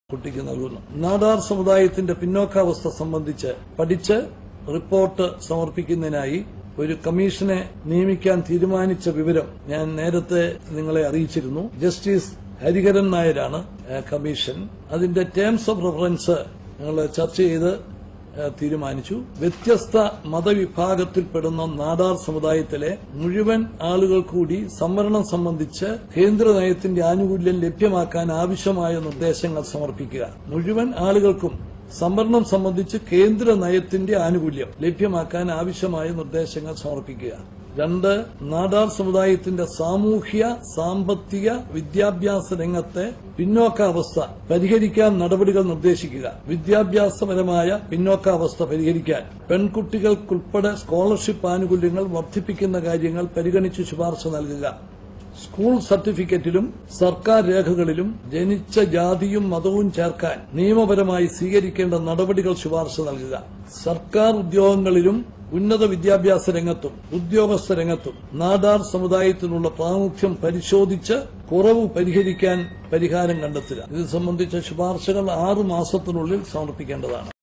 കുട്ടിക്ക് നൽകുന്നു നാടാർ സമുദായത്തിന്റെ പിന്നോക്കാവസ്ഥ സംബന്ധിച്ച് പഠിച്ച് റിപ്പോർട്ട് സമർപ്പിക്കുന്നതിനായി ഒരു കമ്മീഷനെ നിയമിക്കാൻ തീരുമാനിച്ച വിവരം ഞാൻ നേരത്തെ നിങ്ങളെ അറിയിച്ചിരുന്നു ജസ്റ്റിസ് ഹരിഹരൻ നായരാണ് ഏഹ്, കമ്മീഷൻ അതിന്റെ ടേംസ് ഓഫ് റെഫറൻസ് ഞങ്ങൾ ചർച്ച ചെയ്ത് ഏഹ്, തീരുമാനിച്ചു വ്യത്യസ്ത മതവിഭാഗത്തിൽപ്പെടുന്ന നാടാർ സമുദായത്തിലെ മുഴുവൻ ആളുകൾ കൂടി സംവരണം സംബന്ധിച്ച് കേന്ദ്ര നയത്തിന്റെ ആനുകൂല്യം ലഭ്യമാക്കാൻ ആവശ്യമായ നിർദ്ദേശങ്ങൾ സമർപ്പിക്കുക മുഴുവൻ ആളുകൾക്കും സംവരണം സംബന്ധിച്ച് കേന്ദ്ര നയത്തിന്റെ ആനുകൂല്യം ലഭ്യമാക്കാൻ ആവശ്യമായ നിർദ്ദേശങ്ങൾ സമർപ്പിക്കുക രണ്ട് നാടാർ സമുദായത്തിന്റെ സാമൂഹ്യ സാമ്പത്തിക വിദ്യാഭ്യാസ രംഗത്തെ പിന്നോക്കാവസ്ഥ പരിഹരിക്കാൻ നടപടികൾ നിർദ്ദേശിക്കുക വിദ്യാഭ്യാസപരമായ പിന്നോക്കാവസ്ഥ പരിഹരിക്കാൻ പെൺകുട്ടികൾക്കുൾപ്പെടെ സ്കോളർഷിപ്പ് ആനുകൂല്യങ്ങൾ വർദ്ധിപ്പിക്കുന്ന കാര്യങ്ങൾ പരിഗണിച്ച് ശുപാർശ നൽകുക സ്കൂൾ സർട്ടിഫിക്കറ്റിലും സർക്കാർ രേഖകളിലും ജനിച്ച ജാതിയും മതവും ചേർക്കാൻ നിയമപരമായി സ്വീകരിക്കേണ്ട നടപടികൾ ശുപാർശ നൽകുക സർക്കാർ ഉദ്യോഗങ്ങളിലും ഉന്നത വിദ്യാഭ്യാസ രംഗത്തും ഉദ്യോഗസ്ഥ രംഗത്തും നാടാർ സമുദായത്തിനുള്ള പ്രാമുഖ്യം പരിശോധിച്ച് കുറവ് പരിഹരിക്കാൻ പരിഹാരം കണ്ടെത്തുക ഇത് സംബന്ധിച്ച ശുപാർശകൾ ആറു മാസത്തിനുള്ളിൽ സമർപ്പിക്കേണ്ടതാണ്